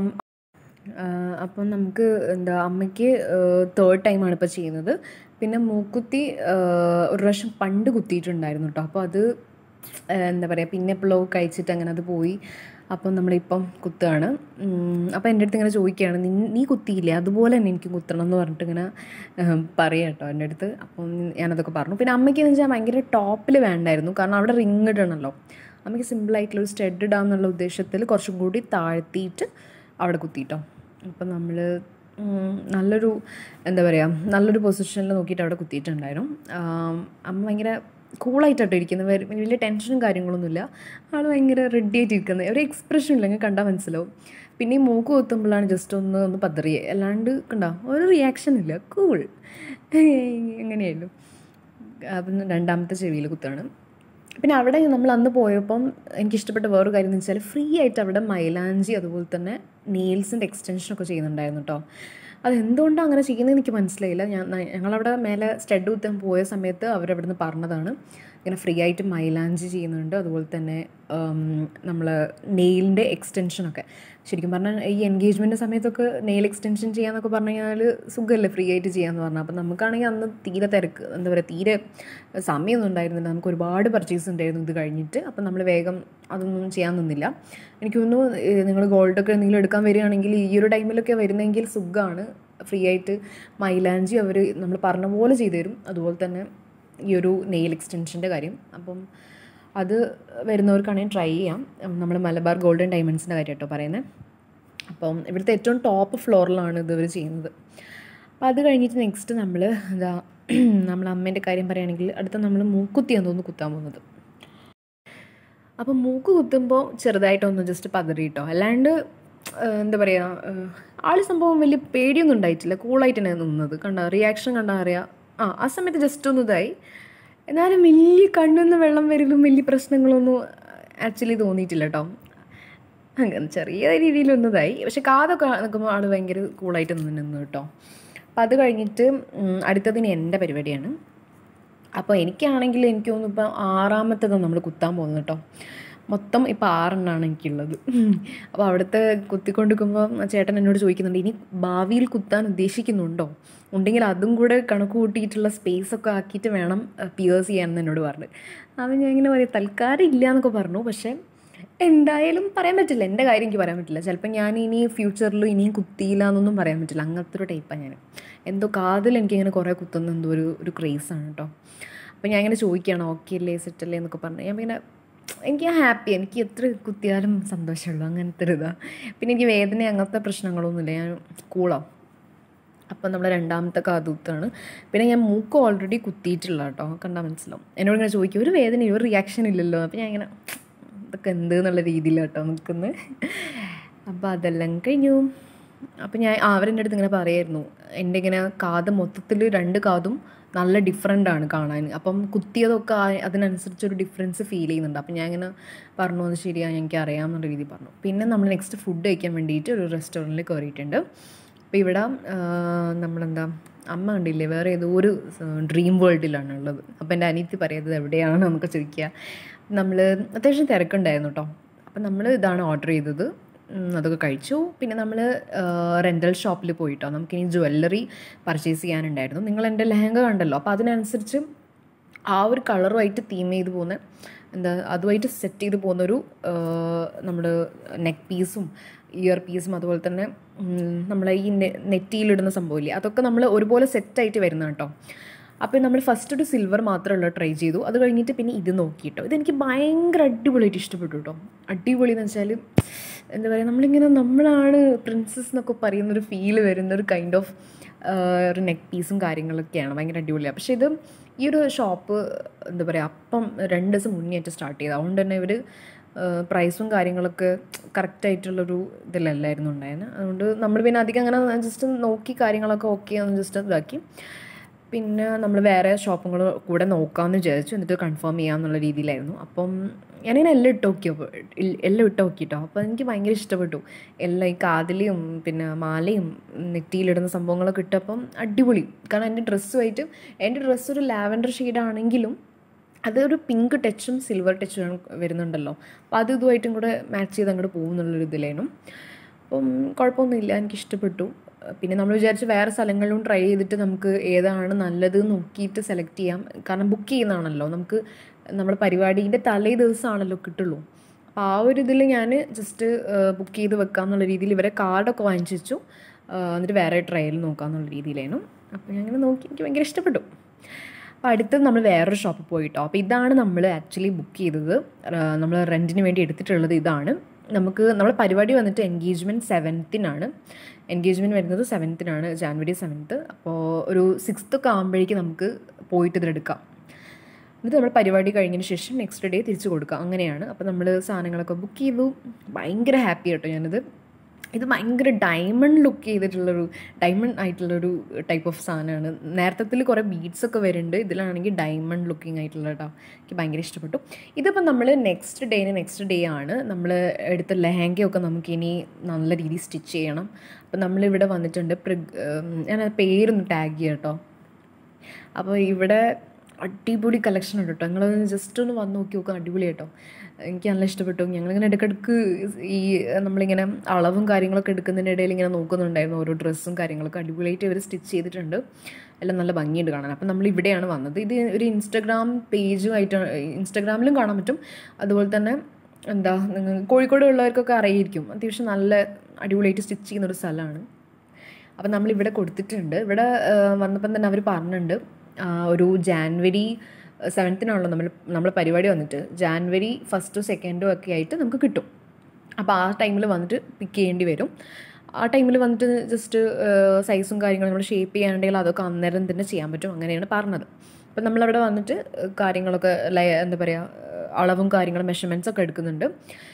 ആഹ് അപ്പം നമുക്ക് എന്താ അമ്മയ്ക്ക് തേർഡ് ടൈമാണ് ഇപ്പോൾ ചെയ്യുന്നത് പിന്നെ മൂക്കുത്തി ആഹ് ഒരു പ്രാവശ്യം പണ്ട് കുത്തിയിട്ടുണ്ടായിരുന്നു കേട്ടോ അപ്പോൾ അത് ആഹ് എന്താ പറയുക പിന്നെ എപ്പോഴോ കഴിച്ചിട്ട് അങ്ങനെ അത് പോയി അപ്പം നമ്മളിപ്പം കുത്തുകയാണ് അപ്പം എൻ്റെ അടുത്ത് ഇങ്ങനെ ചോദിക്കുകയാണ് നീ നീ കുത്തിയില്ലേ അതുപോലെ തന്നെ എനിക്ക് കുത്തണം എന്ന് പറഞ്ഞിട്ട് ഇങ്ങനെ പറയാം കേട്ടോ എൻ്റെ അടുത്ത് അപ്പം ഞാനതൊക്കെ പറഞ്ഞു പിന്നെ അമ്മയ്ക്ക് എന്ന് വെച്ചാൽ ഭയങ്കര ടോപ്പിൽ വേണ്ടായിരുന്നു കാരണം അവിടെ റിങ് ഇടണമല്ലോ അമ്മയ്ക്ക് സിമ്പിളായിട്ടുള്ള ഒരു സ്റ്റഡ് ഇടാം എന്നുള്ള ഉദ്ദേശത്തിൽ കുറച്ചും കൂടി താഴ്ത്തിയിട്ട് അവിടെ കുത്തിയിട്ടോ അപ്പം നമ്മൾ നല്ലൊരു എന്താ പറയുക നല്ലൊരു പൊസിഷനിൽ നോക്കിയിട്ട് അവിടെ കുത്തിയിട്ടുണ്ടായിരുന്നു ആം, അമ്മ ഭയങ്കര കൂളായിട്ടാട്ടോ ഇരിക്കുന്നത് വേറെ വലിയ ടെൻഷനും കാര്യങ്ങളൊന്നുമില്ല ആൾ ഭയങ്കര റെഡി ആയിട്ട് ഇരിക്കുന്നത് ഒരു എക്സ്പ്രഷൻ ഇല്ല അങ്ങനെ കണ്ടാൽ മനസ്സിലാവും പിന്നെ ഈ മൂക്ക് കുത്തുമ്പോഴാണ് ജസ്റ്റ് ഒന്ന് ഒന്ന് പതറിയേ അല്ലാണ്ട് കണ്ടോ ഒരു റിയാക്ഷൻ ഇല്ല കൂൾ എങ്ങനെയായിരുന്നു അപ്പം രണ്ടാമത്തെ ചെവിയിൽ കുത്താണ് പിന്നെ അവിടെ നമ്മൾ അന്ന് പോയപ്പം എനിക്ക് ഇഷ്ടപ്പെട്ട വേറൊരു കാര്യം എന്ന് വെച്ചാൽ ഫ്രീ ആയിട്ട് അവിടെ മൈലാഞ്ചി അതുപോലെ തന്നെ നെയിൽസിൻ്റെ എക്സ്റ്റൻഷനൊക്കെ ചെയ്യുന്നുണ്ടായിരുന്നു കേട്ടോ അത് എന്തുകൊണ്ടാണ് അങ്ങനെ ചെയ്യുന്നത് എനിക്ക് മനസ്സിലായില്ല ഞാൻ ഞങ്ങളവിടെ മേലെ സ്റ്റഡ് കുത്താൻ പോയ സമയത്ത് അവരവിടെ നിന്ന് പറഞ്ഞതാണ് ഇങ്ങനെ ഫ്രീ ആയിട്ട് മൈലാഞ്ചി ചെയ്യുന്നുണ്ട് അതുപോലെ തന്നെ നമ്മൾ നെയിലിൻ്റെ എക്സ്റ്റൻഷനൊക്കെ ശരിക്കും പറഞ്ഞാൽ ഈ എൻഗേജ്മെൻറ്റ് സമയത്തൊക്കെ നെയിൽ എക്സ്റ്റൻഷൻ ചെയ്യാന്നൊക്കെ പറഞ്ഞു കഴിഞ്ഞാൽ സുഖമല്ലേ ഫ്രീ ആയിട്ട് ചെയ്യാമെന്ന് പറഞ്ഞാൽ അപ്പം നമുക്കാണെങ്കിൽ അന്ന് തീരെ തിരക്ക് എന്താ പറയുക തീരെ സമയമൊന്നും ഉണ്ടായിരുന്നില്ല നമുക്ക് ഒരുപാട് പർച്ചേസ് ഉണ്ടായിരുന്നു ഇത് കഴിഞ്ഞിട്ട് അപ്പം നമ്മൾ വേഗം അതൊന്നും ചെയ്യാൻ നിന്നില്ല എനിക്ക് തോന്നുന്നു നിങ്ങൾ ഗോൾഡൊക്കെ എന്തെങ്കിലും എടുക്കാൻ വരികയാണെങ്കിൽ ഈ ഒരു ടൈമിലൊക്കെ വരുന്നെങ്കിൽ സുഖമാണ് ഫ്രീ ആയിട്ട് മൈലാഞ്ചി അവർ നമ്മൾ പറഞ്ഞ പോലെ ചെയ്തു തരും അതുപോലെ തന്നെ ഈ ഒരു നെയിൽ എക്സ്റ്റൻഷൻ്റെ കാര്യം അപ്പം അത് വരുന്നവർക്കാണെങ്കിൽ ട്രൈ ചെയ്യാം നമ്മൾ മലബാർ ഗോൾഡൻ ഡയമണ്ട്സിൻ്റെ കാര്യം കേട്ടോ പറയുന്നത് അപ്പം ഇവിടുത്തെ ഏറ്റവും ടോപ്പ് ഫ്ലോറിലാണ് ഇത് ഇവർ ചെയ്യുന്നത് അപ്പോൾ അത് കഴിഞ്ഞിട്ട് നെക്സ്റ്റ് നമ്മൾ എന്താ നമ്മൾ അമ്മേൻ്റെ കാര്യം പറയുകയാണെങ്കിൽ അടുത്ത നമ്മൾ മൂക്കുത്തിയാന്ന് തോന്നുന്നു കുത്താൻ പോകുന്നത് അപ്പോൾ മൂക്ക് കുത്തുമ്പോൾ ചെറുതായിട്ടൊന്ന് ജസ്റ്റ് പതറിയിട്ടോ അല്ലാണ്ട് ഏഹ്, എന്താ പറയുക ആൾ സംഭവം വലിയ പേടിയൊന്നും ഉണ്ടായിട്ടില്ല കൂളായിട്ട് തന്നെ നിന്നത് കണ്ട റിയാക്ഷൻ കണ്ടാൽ അറിയാം ആ ആ സമയത്ത് ജസ്റ്റ് ഒന്ന് ഇതായി എന്നാലും വലിയ കണ്ണിന്ന് വെള്ളം വരലും വലിയ പ്രശ്നങ്ങളൊന്നും ആക്ച്വലി തോന്നിയിട്ടില്ല കേട്ടോ അങ്ങനെ ചെറിയ രീതിയിലൊന്നതായി പക്ഷെ കാതൊക്കെ നിൽക്കുമ്പോൾ ആൾ ഭയങ്കര കൂളായിട്ട് നിന്ന് നിന്നു കേട്ടോ അപ്പം അത് കഴിഞ്ഞിട്ട് ഉം, അടുത്തതിന് എൻ്റെ പരിപാടിയാണ് അപ്പോൾ എനിക്കാണെങ്കിൽ എനിക്ക് തോന്നുന്നു ഇപ്പം ആറാമത്തതാണ് നമ്മൾ കുത്താൻ പോകുന്നത് കേട്ടോ മൊത്തം ഇപ്പോൾ ആറെണ്ണമാണ് എനിക്കുള്ളത് അപ്പോൾ അവിടുത്തെ കുത്തിക്കൊണ്ടിരിക്കുമ്പോൾ ചേട്ടൻ എന്നോട് ചോദിക്കുന്നുണ്ട് ഇനി ഭാവിയിൽ കുത്താൻ ഉദ്ദേശിക്കുന്നുണ്ടോ ഉണ്ടെങ്കിൽ അതും കൂടെ കണക്ക് കൂട്ടിയിട്ടുള്ള സ്പേസ് ഒക്കെ ആക്കിയിട്ട് വേണം പിയേഴ്സ് ചെയ്യാമെന്ന് എന്നോട് പറഞ്ഞു അപ്പം ഞാൻ ഇങ്ങനെ പറയും തൽക്കാലം ഇല്ല എന്നൊക്കെ പറഞ്ഞു പക്ഷേ എന്തായാലും പറയാൻ പറ്റില്ല എൻ്റെ കാര്യം എനിക്ക് പറയാൻ പറ്റില്ല ചിലപ്പോൾ ഞാൻ ഇനി ഫ്യൂച്ചറിൽ ഇനിയും കുത്തിയില്ല എന്നൊന്നും പറയാൻ പറ്റില്ല അങ്ങനത്തെ ഒരു ടൈപ്പാണ് ഞാൻ എന്തോ കാതിൽ എനിക്കിങ്ങനെ കുറേ കുത്തുന്ന എന്തോ ഒരു ഒരു ക്രേസാണ് കേട്ടോ അപ്പോൾ ഞാൻ ഇങ്ങനെ ചോദിക്കുകയാണ് ഓക്കെ അല്ലേ സെറ്റ് അല്ലേ എന്നൊക്കെ പറഞ്ഞു ഞാൻ പിന്നെ എനിക്ക് ഹാപ്പി എനിക്ക് എത്ര കുത്തിയാലും സന്തോഷമുള്ളൂ അങ്ങനത്തെ ഒരു ഇതാണ് പിന്നെ എനിക്ക് വേദന അങ്ങനത്തെ പ്രശ്നങ്ങളൊന്നുമില്ല ഞാൻ കൂളാവും അപ്പം നമ്മൾ രണ്ടാമത്തെ കാതുത്താണ് പിന്നെ ഞാൻ മൂക്ക് ഓൾറെഡി കുത്തിയിട്ടില്ല കേട്ടോ കണ്ടാൽ മനസ്സിലാവും എന്നോട് ഇങ്ങനെ ചോദിക്കും ഒരു വേദന ഒരു റിയാക്ഷൻ ഇല്ലല്ലോ അപ്പം ഞാൻ ഇങ്ങനെ ഇതൊക്കെ എന്ത് എന്നുള്ള രീതിയിൽ കേട്ടോ നിൽക്കുന്നത് അപ്പോൾ അതെല്ലാം കഴിഞ്ഞു അപ്പോൾ ഞാൻ ആ, അവരെൻ്റെ അടുത്ത് ഇങ്ങനെ പറയായിരുന്നു എൻ്റെ ഇങ്ങനെ കാത് മൊത്തത്തിൽ രണ്ട് കാതും നല്ല ഡിഫറെൻ്റ് ആണ് കാണാൻ അപ്പം കുത്തിയതൊക്കെ ആ- അതിനനുസരിച്ചൊരു ഡിഫറൻസ് ഫീൽ ചെയ്യുന്നുണ്ട് അപ്പം ഞാൻ ഇങ്ങനെ പറഞ്ഞു അത് ശരിയാണ് എനിക്ക് അറിയാം എന്നുള്ള രീതിയിൽ പറഞ്ഞു പിന്നെ നമ്മൾ നെക്സ്റ്റ് ഫുഡ് കഴിക്കാൻ വേണ്ടിയിട്ട് ഒരു റെസ്റ്റോറൻറ്റിൽ കയറിയിട്ടുണ്ട് അപ്പോൾ ഇവിടെ ആ, നമ്മളെന്താ അമ്മ കണ്ടില്ലേ വേറെ ഏതോ ഒരു ഡ്രീം വേൾഡിലാണ് ഉള്ളത് അപ്പോൾ എൻ്റെ അനിയത്തി പറയുന്നത് എവിടെയാണ് നമുക്ക് ചോദിക്കുക നമ്മൾ അത്യാവശ്യം തിരക്കുണ്ടായിരുന്നു കേട്ടോ അപ്പം നമ്മൾ ഇതാണ് ഓർഡർ ചെയ്തത് ഉം, അതൊക്കെ കഴിച്ചു പിന്നെ നമ്മൾ റെൻ്റൽ ഷോപ്പിൽ പോയിട്ടോ നമുക്കിനി ജ്വല്ലറി പർച്ചേസ് ചെയ്യാനുണ്ടായിരുന്നു നിങ്ങൾ എൻ്റെ ലെഹങ്ക കണ്ടല്ലോ അപ്പോൾ അതിനനുസരിച്ച് ആ ഒരു കളറുമായിട്ട് തീം ചെയ്ത് പോകുന്ന എന്താ അതുമായിട്ട് സെറ്റ് ചെയ്ത് പോകുന്നൊരു നമ്മൾ നെക്ക് പീസും ഇയർ പീസും അതുപോലെ തന്നെ ഉം, നമ്മളെ ഈ നെ- നെറ്റിയിലിടുന്ന സംഭവമില്ലേ അതൊക്കെ നമ്മൾ ഒരുപോലെ സെറ്റായിട്ട് വരുന്ന കേട്ടോ അപ്പോൾ നമ്മൾ ഫസ്റ്റ് ഒരു സിൽവർ മാത്രമുള്ള ട്രൈ ചെയ്തു അത് കഴിഞ്ഞിട്ട് പിന്നെ ഇത് നോക്കിയിട്ടോ ഇതെനിക്ക് ഭയങ്കര അടിപൊളിയായിട്ട് ഇഷ്ടപ്പെട്ടു കേട്ടോ അടിപൊളി എന്ന് വെച്ചാൽ എന്താ പറയുക നമ്മളിങ്ങനെ നമ്മളാണ് പ്രിൻസസ് എന്നൊക്കെ പറയുന്നൊരു ഫീൽ വരുന്ന ഒരു കൈൻഡ് ഓഫ് ഒരു നെക്ക് പീസും കാര്യങ്ങളൊക്കെയാണ് ഭയങ്കര അടിപൊളിയാണ് പക്ഷേ ഇത് ഈ ഒരു ഷോപ്പ് എന്താ പറയുക അപ്പം രണ്ട് ദിവസം മുന്നേ ആയിട്ട് സ്റ്റാർട്ട് ചെയ്ത് അതുകൊണ്ട് തന്നെ ഇവർ പ്രൈസും കാര്യങ്ങളൊക്കെ കറക്റ്റായിട്ടുള്ളൊരു ഇതിലല്ലായിരുന്നു ഉണ്ടായിരുന്നത് അതുകൊണ്ട് നമ്മൾ പിന്നെ അധികം അങ്ങനെ ജസ്റ്റ് നോക്കി കാര്യങ്ങളൊക്കെ ഓക്കെ ഒന്ന് ജസ്റ്റ് ഇതാക്കി പിന്നെ നമ്മൾ വേറെ ഷോപ്പുകൾ കൂടെ നോക്കാമെന്ന് വിചാരിച്ചു എന്നിട്ട് കൺഫേം ചെയ്യാമെന്നുള്ള രീതിയിലായിരുന്നു അപ്പം ഞാനിങ്ങനെ എല്ലാം ഇട്ട് നോക്കിയപ്പോൾ എല്ലാം ഇട്ട് നോക്കിട്ടോ അപ്പോൾ എനിക്ക് ഭയങ്കര ഇഷ്ടപ്പെട്ടു എല്ലാം ഈ കാതിലും പിന്നെ മാലയും നെറ്റിയിലിടുന്ന സംഭവങ്ങളൊക്കെ ഇട്ടപ്പം അടിപൊളി കാരണം എൻ്റെ ഡ്രസ്സുമായിട്ട് എൻ്റെ ഡ്രസ്സ് ഒരു ലാവൻഡർ ഷെയ്ഡാണെങ്കിലും അതൊരു പിങ്ക് ടച്ചും സിൽവർ ടച്ചും വരുന്നുണ്ടല്ലോ അപ്പോൾ അത് ഇതുമായിട്ടും കൂടെ മാച്ച് ചെയ്ത് അങ്ങോട്ട് പോകും എന്നുള്ളൊരു ഇതിലായിരുന്നു അപ്പം കുഴപ്പമൊന്നുമില്ല എനിക്ക് ഇഷ്ടപ്പെട്ടു പിന്നെ നമ്മൾ വിചാരിച്ച് വേറെ സ്ഥലങ്ങളിലും ട്രൈ ചെയ്തിട്ട് നമുക്ക് ഏതാണ് നല്ലത് നോക്കിയിട്ട് സെലക്ട് ചെയ്യാം കാരണം ബുക്ക് ചെയ്യുന്നതാണല്ലോ നമുക്ക് നമ്മുടെ പരിപാടീൻ്റെ തലേ ദിവസമാണല്ലോ കിട്ടുള്ളൂ അപ്പോൾ ആ ഒരു ഇതിൽ ഞാൻ ജസ്റ്റ് ബുക്ക് ചെയ്ത് വെക്കാം എന്നുള്ള രീതിയിൽ ഇവരെ കാർഡൊക്കെ വാങ്ങിച്ചു വെച്ചു എന്നിട്ട് വേറെ ട്രയൽ നോക്കാം എന്നുള്ള രീതിയിലായിരുന്നു അപ്പോൾ ഞാൻ അങ്ങനെ നോക്കി എനിക്ക് ഭയങ്കര ഇഷ്ടപ്പെട്ടു അപ്പോൾ അടുത്തത് നമ്മൾ വേറൊരു ഷോപ്പിൽ പോയിട്ടോ അപ്പോൾ ഇതാണ് നമ്മൾ ആക്ച്വലി ബുക്ക് ചെയ്തത് നമ്മൾ റെൻറ്റിന് വേണ്ടി എടുത്തിട്ടുള്ളത് ഇതാണ് നമുക്ക് നമ്മുടെ പരിപാടി വന്നിട്ട് എൻഗേജ്മെൻറ്റ് സെവൻത്തിനാണ് എൻഗേജ്മെൻറ്റ് വരുന്നത് സെവൻത്തിനാണ് ജാനുവരി സെവൻത്ത് അപ്പോൾ ഒരു സിക്സ്ത്ത് ഒക്കെ ആകുമ്പോഴേക്ക് നമുക്ക് പോയിട്ട് ഇതിലെടുക്കാം എന്നിട്ട് നമ്മൾ പരിപാടി കഴിഞ്ഞതിന് ശേഷം നെക്സ്റ്റ് ഡേ തിരിച്ചു കൊടുക്കാം അങ്ങനെയാണ് അപ്പോൾ നമ്മൾ സാധനങ്ങളൊക്കെ ബുക്ക് ചെയ്തു ഭയങ്കര ഹാപ്പി കേട്ടോ ഞാനിത് ഇത് ഭയങ്കര ഡയമണ്ട് ലുക്ക് ചെയ്തിട്ടുള്ളൊരു ഡയമണ്ട് ആയിട്ടുള്ളൊരു ടൈപ്പ് ഓഫ് സാധനമാണ് നേരത്തെ കുറേ ബീഡ്സ് ഒക്കെ വരുന്നുണ്ട് ഇതിലാണെങ്കിൽ ഡയമണ്ട് ലുക്കിംഗ് ആയിട്ടുള്ള കേട്ടോ എനിക്ക് ഭയങ്കര ഇഷ്ടപ്പെട്ടു ഇതിപ്പോൾ നമ്മൾ നെക്സ്റ്റ് ഡേന് നെക്സ്റ്റ് ഡേ ആണ് നമ്മൾ എടുത്ത ലെഹങ്കയൊക്കെ നമുക്കിനി നല്ല രീതിയിൽ സ്റ്റിച്ച് ചെയ്യണം അപ്പോൾ നമ്മളിവിടെ വന്നിട്ടുണ്ട് പ്രിഗ് ഞാൻ ആ പേരൊന്ന് ടാഗ് ചെയ്യാം കേട്ടോ അപ്പോൾ ഇവിടെ അടിപൊളി കളക്ഷൻ ഉണ്ട് കേട്ടോ നിങ്ങളൊന്ന് ജസ്റ്റ് ഒന്ന് വന്ന് നോക്കി നോക്കുക അടിപൊളി കേട്ടോ എനിക്ക് നല്ല ഇഷ്ടപ്പെട്ടു ഞങ്ങളിങ്ങനെ ഇടയ്ക്കിടയ്ക്ക് ഈ നമ്മളിങ്ങനെ അളവും കാര്യങ്ങളൊക്കെ എടുക്കുന്നതിൻ്റെ ഇടയിൽ ഇങ്ങനെ നോക്കുന്നുണ്ടായിരുന്നു ഓരോ ഡ്രസ്സും കാര്യങ്ങളൊക്കെ അടിപൊളിയായിട്ട് ഇവർ സ്റ്റിച്ച് ചെയ്തിട്ടുണ്ട് എല്ലാം നല്ല ഭംഗിയുണ്ട് കാണാൻ അപ്പം നമ്മൾ ഇവിടെയാണ് വന്നത് ഇത് ഒരു ഇൻസ്റ്റഗ്രാം പേജുമായിട്ട് ഇൻസ്റ്റഗ്രാമിലും കാണാൻ പറ്റും അതുപോലെ തന്നെ എന്താ കോഴിക്കോട് ഉള്ളവർക്കൊക്കെ അറിയായിരിക്കും അത്യാവശ്യം നല്ല അടിപൊളിയായിട്ട് സ്റ്റിച്ച് ചെയ്യുന്ന ഒരു സ്ഥലമാണ് അപ്പം നമ്മളിവിടെ കൊടുത്തിട്ടുണ്ട് ഇവിടെ വന്നപ്പം തന്നെ അവർ പറഞ്ഞിട്ടുണ്ട് ഒരു ജാൻവരി സെവൻത്തിനാണല്ലോ നമ്മൾ നമ്മൾ പരിപാടി വന്നിട്ട് ജാൻവരി ഫസ്റ്റോ സെക്കൻഡോ ഒക്കെ ആയിട്ട് നമുക്ക് കിട്ടും അപ്പോൾ ആ ടൈമിൽ വന്നിട്ട് പിക്ക് ചെയ്യേണ്ടി വരും ആ ടൈമിൽ വന്നിട്ട് ജസ്റ്റ് സൈസും കാര്യങ്ങളും നമ്മൾ ഷേപ്പ് ചെയ്യാനുണ്ടെങ്കിൽ അതൊക്കെ അന്നേരം തന്നെ ചെയ്യാൻ പറ്റും അങ്ങനെയാണ് പറഞ്ഞത് അപ്പം നമ്മളവിടെ വന്നിട്ട് കാര്യങ്ങളൊക്കെ എന്താ പറയുക അളവും കാര്യങ്ങളും മെഷർമെൻറ്റ്സ് ഒക്കെ എടുക്കുന്നുണ്ട്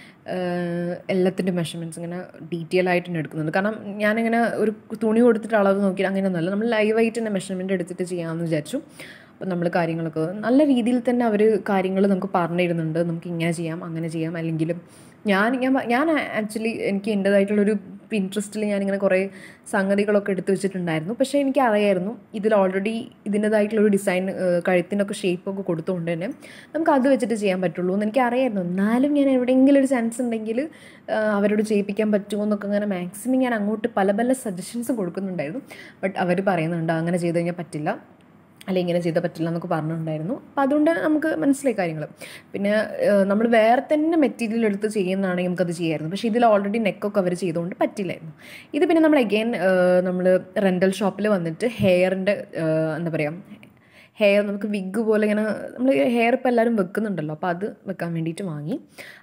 എല്ലാത്തിൻ്റെ മെഷർമെൻറ്റ്സ് ഇങ്ങനെ ഡീറ്റെയിൽ ആയിട്ട് തന്നെ എടുക്കുന്നുണ്ട് കാരണം ഞാനിങ്ങനെ ഒരു തുണി കൊടുത്തിട്ട് അളവ് നോക്കി അങ്ങനെയൊന്നുമല്ല നമ്മൾ ലൈവായിട്ട് തന്നെ മെഷർമെൻറ്റ് എടുത്തിട്ട് ചെയ്യാമെന്ന് വിചാരിച്ചു അപ്പം നമ്മൾ കാര്യങ്ങളൊക്കെ നല്ല രീതിയിൽ തന്നെ അവർ കാര്യങ്ങൾ നമുക്ക് പറഞ്ഞു തരുന്നുണ്ട് നമുക്ക് ഇങ്ങനെ ചെയ്യാം അങ്ങനെ ചെയ്യാം അല്ലെങ്കിൽ ഞാൻ ഞാൻ ഞാൻ ആക്ച്വലി എനിക്ക് എൻ്റേതായിട്ടുള്ളൊരു ഇൻട്രസ്റ്റിൽ ഞാനിങ്ങനെ കുറേ സംഗതികളൊക്കെ എടുത്തു വെച്ചിട്ടുണ്ടായിരുന്നു പക്ഷേ എനിക്ക് അറിയായിരുന്നു ഇതിൽ ഓൾറെഡി ഇതിൻ്റെതായിട്ടുള്ളൊരു ഡിസൈൻ കഴുത്തിനൊക്കെ ഷേപ്പൊക്കെ കൊടുത്തുകൊണ്ട് തന്നെ നമുക്ക് അത് വെച്ചിട്ട് ചെയ്യാൻ പറ്റുള്ളൂ എന്ന് എനിക്ക് അറിയായിരുന്നു എന്നാലും ഞാൻ എവിടെയെങ്കിലും ഒരു ചാൻസ് ഉണ്ടെങ്കിൽ അവരോട് ചെയ്യിപ്പിക്കാൻ പറ്റുമോ എന്നൊക്കെ അങ്ങനെ മാക്സിമം ഞാൻ അങ്ങോട്ട് പല പല സജഷൻസ് കൊടുക്കുന്നുണ്ടായിരുന്നു ബട്ട് അവർ പറയുന്നുണ്ട് അങ്ങനെ ചെയ്ത് കഴിഞ്ഞാൽ പറ്റില്ല അല്ലെങ്കിൽ ഇങ്ങനെ ചെയ്താൽ പറ്റില്ല എന്നൊക്കെ പറഞ്ഞിട്ടുണ്ടായിരുന്നു അപ്പോൾ അതുകൊണ്ട് നമുക്ക് മനസ്സിലായി കാര്യങ്ങൾ പിന്നെ നമ്മൾ വേറെ തന്നെ മെറ്റീരിയൽ എടുത്ത് ചെയ്യുന്നതാണെങ്കിൽ നമുക്കത് ചെയ്യാമായിരുന്നു പക്ഷേ ഇതിൽ ഓൾറെഡി നെക്കൊക്കെ അവർ ചെയ്തുകൊണ്ട് പറ്റില്ലായിരുന്നു ഇത് പിന്നെ നമ്മൾ അഗെയിൻ നമ്മൾ റെൻ്റൽ ഷോപ്പിൽ വന്നിട്ട് ഹെയറിൻ്റെ എന്താ പറയുക ഹെയർ നമുക്ക് വിഗ് പോലെ ഇങ്ങനെ നമ്മൾ ഹെയർ ഇപ്പോൾ എല്ലാവരും വെക്കുന്നുണ്ടല്ലോ അപ്പോൾ അത് വെക്കാൻ വേണ്ടിയിട്ട് വാങ്ങി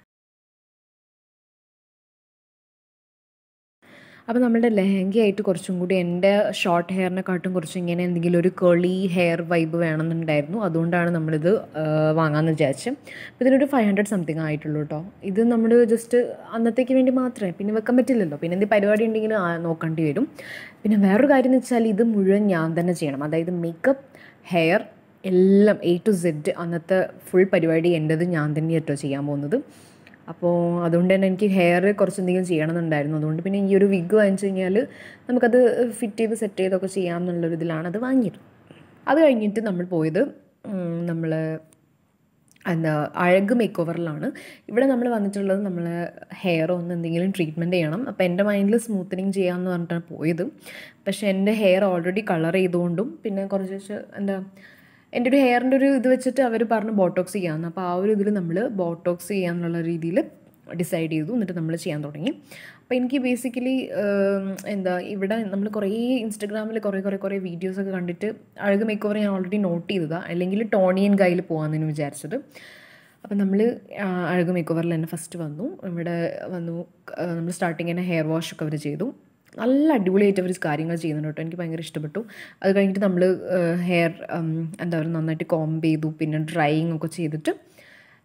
അപ്പോൾ നമ്മുടെ ലെഹങ്കയായിട്ട് കുറച്ചും കൂടി എൻ്റെ ഷോർട്ട് ഹെയറിനെക്കാട്ടും കുറച്ച് ഇങ്ങനെ എന്തെങ്കിലും ഒരു കേളി ഹെയർ വൈബ് വേണമെന്നുണ്ടായിരുന്നു അതുകൊണ്ടാണ് നമ്മളിത് വാങ്ങാമെന്ന് വിചാരിച്ചത് അപ്പോൾ ഇതിനൊരു ഫൈവ് ഹൺഡ്രഡ് സംതിങ് ആയിട്ടുള്ളൂ കേട്ടോ ഇത് നമ്മൾ ജസ്റ്റ് അന്നത്തേക്ക് വേണ്ടി മാത്രമേ പിന്നെ വെക്കാൻ പറ്റില്ലല്ലോ പിന്നെ എന്തെങ്കിലും പരിപാടി ഉണ്ടെങ്കിൽ നോക്കേണ്ടി വരും പിന്നെ വേറൊരു കാര്യം എന്ന് വെച്ചാൽ ഇത് മുഴുവൻ ഞാൻ തന്നെ ചെയ്യണം അതായത് മേക്കപ്പ് ഹെയർ എല്ലാം എ ടു സെഡ് അന്നത്തെ ഫുൾ പരിപാടി എൻ്റെത് ഞാൻ തന്നെ കേട്ടോ ചെയ്യാൻ പോകുന്നത് അപ്പോൾ അതുകൊണ്ട് തന്നെ എനിക്ക് ഹെയർ കുറച്ച് എന്തെങ്കിലും ചെയ്യണമെന്നുണ്ടായിരുന്നു അതുകൊണ്ട് പിന്നെ ഈ ഒരു വിഗ് വാങ്ങിച്ചു കഴിഞ്ഞാൽ നമുക്കത് ഫിറ്റ് ചെയ്ത് സെറ്റ് ചെയ്തൊക്കെ ചെയ്യാം എന്നുള്ളൊരു ഇതിലാണ് അത് വാങ്ങിയത് അത് കഴിഞ്ഞിട്ട് നമ്മൾ പോയത് നമ്മൾ എന്താ അഴക് മേക്ക് ഓവറിലാണ് ഇവിടെ നമ്മൾ വന്നിട്ടുള്ളത് നമ്മൾ ഹെയർ ഒന്ന് എന്തെങ്കിലും ട്രീറ്റ്മെൻറ്റ് ചെയ്യണം അപ്പോൾ എൻ്റെ മൈൻഡിൽ സ്മൂത്തനിങ് ചെയ്യാമെന്ന് പറഞ്ഞിട്ടാണ് പോയത് പക്ഷേ എൻ്റെ ഹെയർ ഓൾറെഡി കളർ ചെയ്തുകൊണ്ടും പിന്നെ കുറച്ച് എന്താ എൻ്റെ ഒരു ഹെയറിൻ്റെ ഒരു ഇത് വെച്ചിട്ട് അവർ പറഞ്ഞു ബോട്ടോക്സ് ചെയ്യാമെന്ന് അപ്പോൾ ആ ഒരു ഇതിൽ നമ്മൾ ബോട്ടോക്സ് ചെയ്യാന്നുള്ള രീതിയിൽ ഡിസൈഡ് ചെയ്തു എന്നിട്ട് നമ്മൾ ചെയ്യാൻ തുടങ്ങി അപ്പോൾ എനിക്ക് ബേസിക്കലി എന്താ ഇവിടെ നമ്മൾ കുറേ ഇൻസ്റ്റഗ്രാമിൽ കുറേ കുറേ കുറേ വീഡിയോസൊക്കെ കണ്ടിട്ട് അഴക് മേക്ക് ഓവർ ഞാൻ ഓൾറെഡി നോട്ട് ചെയ്തതാണ് അല്ലെങ്കിൽ ടോണിയൻ കയ്യിൽ പോകാമെന്നു വിചാരിച്ചത് അപ്പം നമ്മൾ അഴക് മേക്ക് ഓവറിൽ തന്നെ ഫസ്റ്റ് വന്നു ഇവിടെ വന്നു നമ്മൾ സ്റ്റാർട്ടിങ് തന്നെ ഹെയർ വാഷ് ഒക്കെ അവർ ചെയ്തു നല്ല അടിപൊളിയായിട്ട് അവർ കാര്യങ്ങൾ ചെയ്യുന്നുണ്ട് കേട്ടോ എനിക്ക് ഭയങ്കര ഇഷ്ടപ്പെട്ടു അത് കഴിഞ്ഞിട്ട് നമ്മൾ ഹെയർ എന്താ പറയുക നന്നായിട്ട് കോംബ് ചെയ്തു പിന്നെ ഡ്രൈയിങ് ഒക്കെ ചെയ്തിട്ട്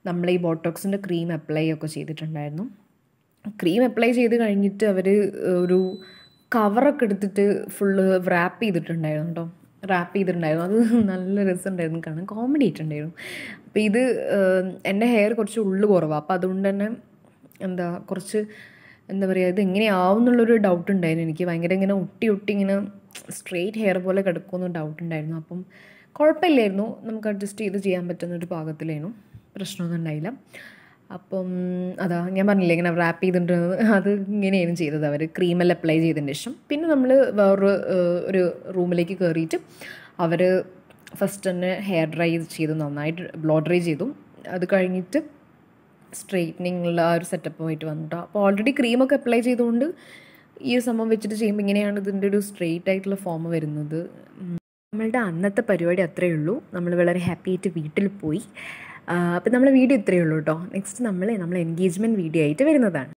നമ്മൾ ഈ ബോട്ടോക്സിൻ്റെ ക്രീം അപ്ലൈ ഒക്കെ ചെയ്തിട്ടുണ്ടായിരുന്നു ക്രീം അപ്ലൈ ചെയ്ത് കഴിഞ്ഞിട്ട് അവർ ഒരു കവറൊക്കെ എടുത്തിട്ട് ഫുള്ള് റാപ്പ് ചെയ്തിട്ടുണ്ടായിരുന്നു കേട്ടോ റാപ്പ് ചെയ്തിട്ടുണ്ടായിരുന്നു അത് നല്ല രസമുണ്ടായിരുന്നു കാണാൻ കോമഡി ആയിട്ടുണ്ടായിരുന്നു അപ്പോൾ ഇത് എൻ്റെ ഹെയർ കുറച്ച് ഉള്ളു കുറവാണ് അപ്പോൾ അതുകൊണ്ട് തന്നെ എന്താ കുറച്ച് എന്താ പറയുക ഇത് എങ്ങനെയാവും എന്നുള്ളൊരു ഡൗട്ട് ഉണ്ടായിരുന്നു എനിക്ക് ഭയങ്കര ഇങ്ങനെ ഒട്ടി ഒട്ടി ഇങ്ങനെ സ്ട്രെയിറ്റ് ഹെയർ പോലെ കിടക്കുമെന്ന് ഡൗട്ട് ഉണ്ടായിരുന്നു അപ്പം കുഴപ്പമില്ലായിരുന്നു നമുക്ക് അഡ്ജസ്റ്റ് ചെയ്ത് ചെയ്യാൻ പറ്റുന്ന ഒരു പാകത്തിലായിരുന്നു പ്രശ്നമൊന്നും ഉണ്ടായില്ല അപ്പം അതാ ഞാൻ പറഞ്ഞില്ലേ ഇങ്ങനെ റാപ്പ് ചെയ്തിട്ടുണ്ടെന്ന് അത് ഇങ്ങനെയായിരുന്നു ചെയ്തത് അവർ ക്രീമെല്ലാം അപ്ലൈ ചെയ്തതിന് ശേഷം പിന്നെ നമ്മൾ വേറൊരു ഒരു റൂമിലേക്ക് കയറിയിട്ട് അവർ ഫസ്റ്റ് തന്നെ ഹെയർ ഡ്രൈ ചെയ്തു നന്നായിട്ട് ബ്ലോ ഡ്രൈ ചെയ്തു അത് കഴിഞ്ഞിട്ട് സ്ട്രെയിറ്റനിങ്ങുള്ള ആ ഒരു സെറ്റപ്പുമായിട്ട് വന്നിട്ടോ അപ്പോൾ ഓൾറെഡി ക്രീമൊക്കെ അപ്ലൈ ചെയ്തുകൊണ്ട് ഈ ഒരു സംഭവം വെച്ചിട്ട് ചെയ്യുമ്പോൾ ഇങ്ങനെയാണ് ഇതിൻ്റെ ഒരു സ്ട്രെയിറ്റ് ആയിട്ടുള്ള ഫോം വരുന്നത് നമ്മളുടെ അന്നത്തെ പരിപാടി അത്രയേ ഉള്ളൂ നമ്മൾ വളരെ ഹാപ്പി ആയിട്ട് വീട്ടിൽ പോയി അപ്പോൾ നമ്മളെ വീഡിയോ ഇത്രയേ ഉള്ളൂ കേട്ടോ നെക്സ്റ്റ് നമ്മൾ നമ്മൾ എൻഗേജ്മെൻറ്റ് വീഡിയോ ആയിട്ട് വരുന്നതാണ്